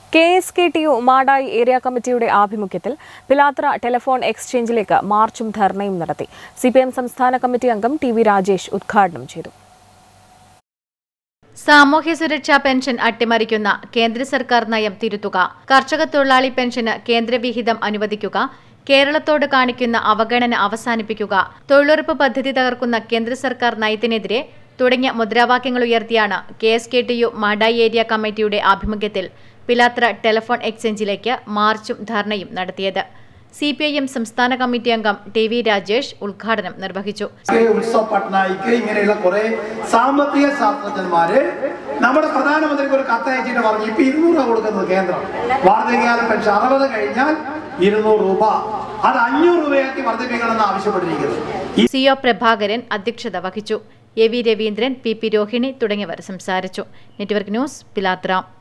K S K T U Madayi area കമ്മിറ്റിയുടെ ആഭിമുഖ്യത്തിൽ Pilathara telephone എക്സ്ചേഞ്ചിലേക്ക് മാർച്ചും ധർണയും നടത്തി സി പി എം സംസ്ഥാന കമ്മിറ്റി അംഗം ടി വി രാജേഷ് ഉദ്ഘാടനം ചെയ്തു സാമൂഹ്യ സുരക്ഷാ പെൻഷൻ അട്ടിമറിക്കുന്ന കേന്ദ്ര സർക്കാർ നയം തിരുത്തുക കർഷക തൊഴിലാളി പെൻഷന് കേന്ദ്രവിഹിതം അനുവദിക്കുക കേരളത്തോട് കാണിക്കുന്ന അവഗണന അവസാനിപ്പിക്കുക തൊഴിലുറപ്പ് പദ്ധതി തകർക്കുന്ന കേന്ദ്ര സർക്കാർ നയത്തിനെതിരെ തുടങ്ങിയ മുദ്രാവാക്യങ്ങൾ ഉയർത്തിയാണ് K S K T U Madayi area കമ്മിറ്റിയുടെ ആഭിമുഖ്യത്തിൽ പിലാത്ര ടെലിഫോൺ എക്സ്ചേഞ്ചിലേക്ക് മാർച്ചും ധർണയും നടത്തിയത് സി പി ഐ എം സംസ്ഥാന കമ്മിറ്റി അംഗം ടി വി രാജേഷ് ഉദ്ഘാടനം നിർവഹിച്ചു കെ ഉത്സവ് പട്നായിക്ക് ഇങ്ങനെയുള്ള കുറെ സാമ്പത്തിക ശാസ്ത്രജ്ഞന്മാര് നമ്മുടെ പ്രധാനമന്ത്രിക്ക് ഒരു കത്ത് അയച്ചിട്ട് പറഞ്ഞു ഇപ്പൊ ഇരുന്നൂറ് രൂപ കൊടുക്കുന്നത് കേന്ദ്രം വാർദ്ധക്യകാല പെൻഷൻ അറുപത് കഴിഞ്ഞാൽ ഇരുന്നൂറ് രൂപ അത് അഞ്ഞൂറ് രൂപയാക്കി വർദ്ധിപ്പിക്കണമെന്ന് ആവശ്യപ്പെട്ടിരിക്കുന്നത് സി ഒ പ്രഭാകരൻ അധ്യക്ഷത വഹിച്ചു A V Raveendran P P Rohini തുടങ്ങിയവർ സംസാരിച്ചു നെറ്റ്വർക്ക് ന്യൂസ് പിലാത്ര